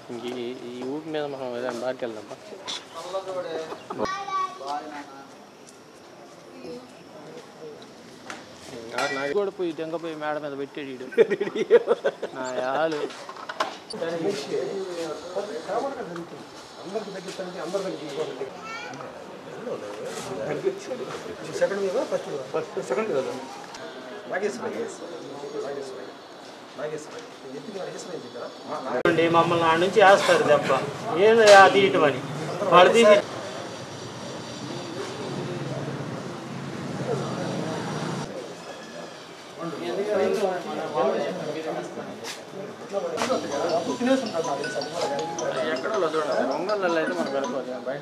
ఇంక ఈ- ఈ ఊపి మీద మనం ఏదైనా బాగా వెళ్దాం నాకు కూడా పోయి దెంగపోయి మేడ మీద పెట్టాడు ఈడు నా యాలు సెకండ్ కదా ఫస్ట్ ఫస్ట్ సెకండ్ కదా నాగేశ్వర నాగేశ్వర ఎందుకు నాగేశ్వర చెప్పారా చూడండి మమ్మల్ని ఆడ నుంచి వేస్తారు దెబ్బ ఏంది అది ఇటువని వాళ్ళు తీసి ఎక్కడో చూడండి ఒంగోలు అయితే మనకు వెళ్ళిపోతుంది బయట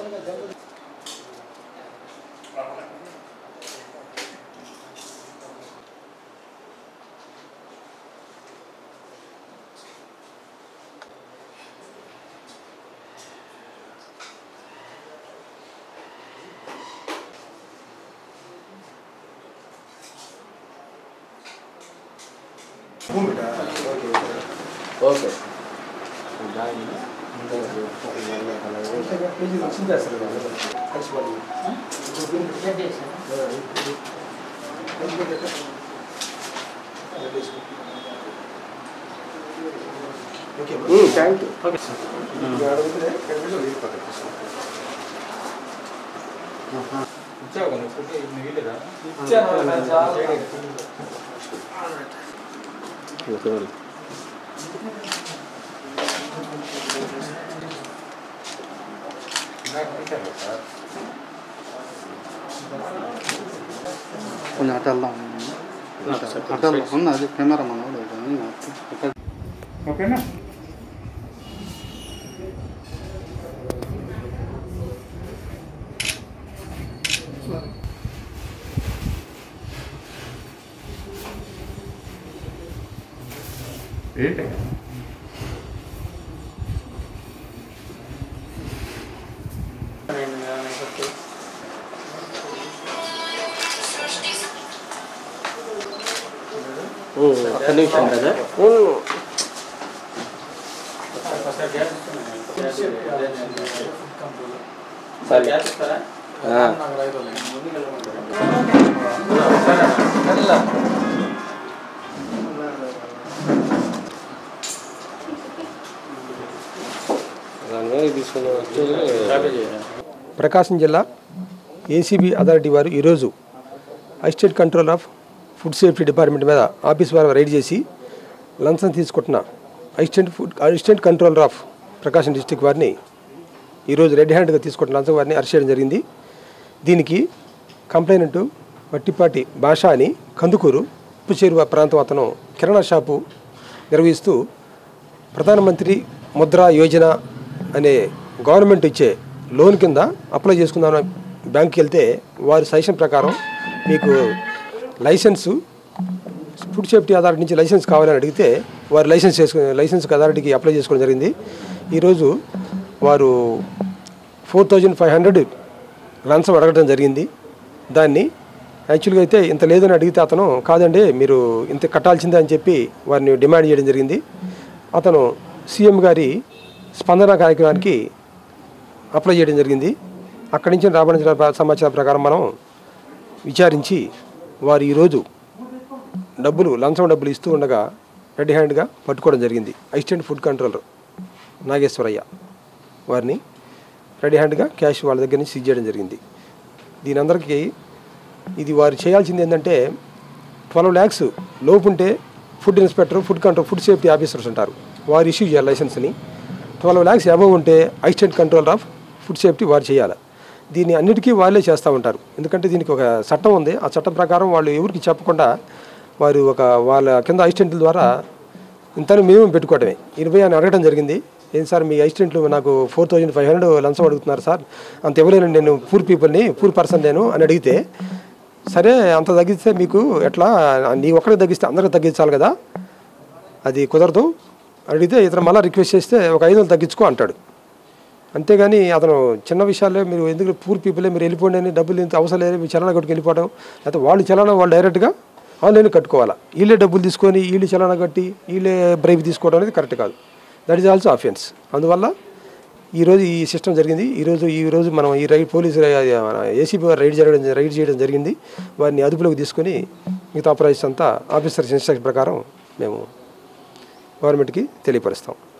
ఓకే థ్యాంక్ యూ ఓకే కొంచెం అటు వెళ్దాం అటు వెళ్దాం ఉంది అది కెమెరా మనోడు ఓకేనా ఏంటి ఒక్క నిమిషం కదా తీసుకుని ప్రకాశం జిల్లా ఏసీబీ అథారిటీ వారు ఈరోజు assistant control of food safety department మీద ఆఫీస్ వారు రైడ్ చేసి లంచం తీసుకుంటున్న assistant food assistant controller of Prakasam district వారిని ఈరోజు రెడ్ హ్యాండ్గా తీసుకుంటున్న లంచం వారిని అరెస్ట్ చేయడం జరిగింది దీనికి కంప్లైనెంట్ వట్టిపాటి భాష అని కందుకూరు ఉప్పు చేరువ ప్రాంతం అతను కిరాణా షాపు నిర్వహిస్తూ ప్రధానమంత్రి ముద్రా యోజన అనే గవర్నమెంట్ ఇచ్చే లోన్ కింద అప్లై చేసుకుందామని బ్యాంక్కి వెళ్తే వారి సజెషన్ ప్రకారం మీకు లైసెన్సు ఫుడ్ సేఫ్టీ అథారిటీ నుంచి లైసెన్స్ కావాలని అడిగితే వారు లైసెన్స్ చేసుకు లైసెన్స్ అథారిటీకి అప్లై చేసుకోవడం జరిగింది ఈరోజు వారు ఫోర్ థౌజండ్ ఫైవ్ హండ్రెడ్ లంచం అడగడం జరిగింది దాన్ని యాక్చువల్గా అయితే ఇంత లేదని అడిగితే అతను కాదండి మీరు ఇంత కట్టాల్సిందే అని చెప్పి వారిని డిమాండ్ చేయడం జరిగింది అతను సీఎం గారి స్పందన కార్యక్రమానికి అప్లై చేయడం జరిగింది అక్కడి నుంచి రాబడిన సమాచారం ప్రకారం మనం విచారించి వారు ఈరోజు డబ్బులు లంచం డబ్బులు ఇస్తూ ఉండగా రెడ్ హ్యాండ్గా పట్టుకోవడం జరిగింది అసిస్టెంట్ ఫుడ్ కంట్రోలర్ నాగేశ్వరయ్య వారిని రెడీ హ్యాండ్గా క్యాష్ వాళ్ళ దగ్గర నుంచి సీజ్ చేయడం జరిగింది దీని అందరికీ ఇది వారు చేయాల్సింది ఏంటంటే ట్వెల్వ్ ల్యాక్స్ లోపు ఉంటే food inspector food control food safety officers ఉంటారు వారు ఇష్యూ చేయాలి లైసెన్స్ని ట్వెల్వ్ ల్యాక్స్ అబవ్ ఉంటే assistant control of food safety వారు చేయాలి దీన్ని అన్నిటికీ వాళ్ళే చేస్తూ ఉంటారు ఎందుకంటే దీనికి ఒక చట్టం ఉంది ఆ చట్టం ప్రకారం వాళ్ళు ఎవరికి చెప్పకుండా వారు ఒక వాళ్ళ కింద అసిస్టెంట్ల ద్వారా ఇంత మినిమం పెట్టుకోవడమే ఇరవై అని అడగడం జరిగింది ఏం సార్ మీ అసిస్టెంట్లు నాకు ఫోర్ థౌజండ్ ఫైవ్ హండ్రెడ్ లంచం అడుగుతున్నారు సార్ అంత ఇవ్వలేను నేను పూర్ పీపుల్ని పూర్ పర్సన్ నేను అని అడిగితే సరే అంత తగ్గిస్తే మీకు ఎట్లా నీ ఒక్కడికి తగ్గిస్తే అందరికి తగ్గించాలి కదా అది కుదరదు అడిగితే ఇతను మళ్ళీ రిక్వెస్ట్ చేస్తే ఒక ఐదు వందలు తగ్గించుకో అంటాడు అంతేగాని అతను చిన్న విషయాలే మీరు ఎందుకు పూర్ పీపులే మీరు వెళ్ళిపోండి అని డబ్బులు ఇంత అవసరం లేదు మీరు చలానా కొట్టుకు వెళ్ళిపోవడం లేకపోతే వాళ్ళు చలానా వాళ్ళు డైరెక్ట్గా ఆన్లైన్ కట్టుకోవాలా వీళ్ళే డబ్బులు తీసుకొని వీళ్ళు చలానా కట్టి వీళ్ళే బ్రైబ్ తీసుకోవడం అనేది కరెక్ట్ కాదు దట్ ఈజ్ ఆల్సో అఫెన్స్ అందువల్ల ఈరోజు ఈ సిస్టమ్ జరిగింది ఈరోజు ఈ రోజు మనం ఈ రైడ్ పోలీసు ఏసీబీ వారు రైడ్ జరగడం రైడ్ చేయడం జరిగింది వారిని అదుపులోకి తీసుకొని మిగతా అప్రైజ్ అంతా ఆఫీసర్స్ ఇన్స్ట్రక్షన్ ప్రకారం మేము గవర్నమెంట్కి తెలియపరుస్తాం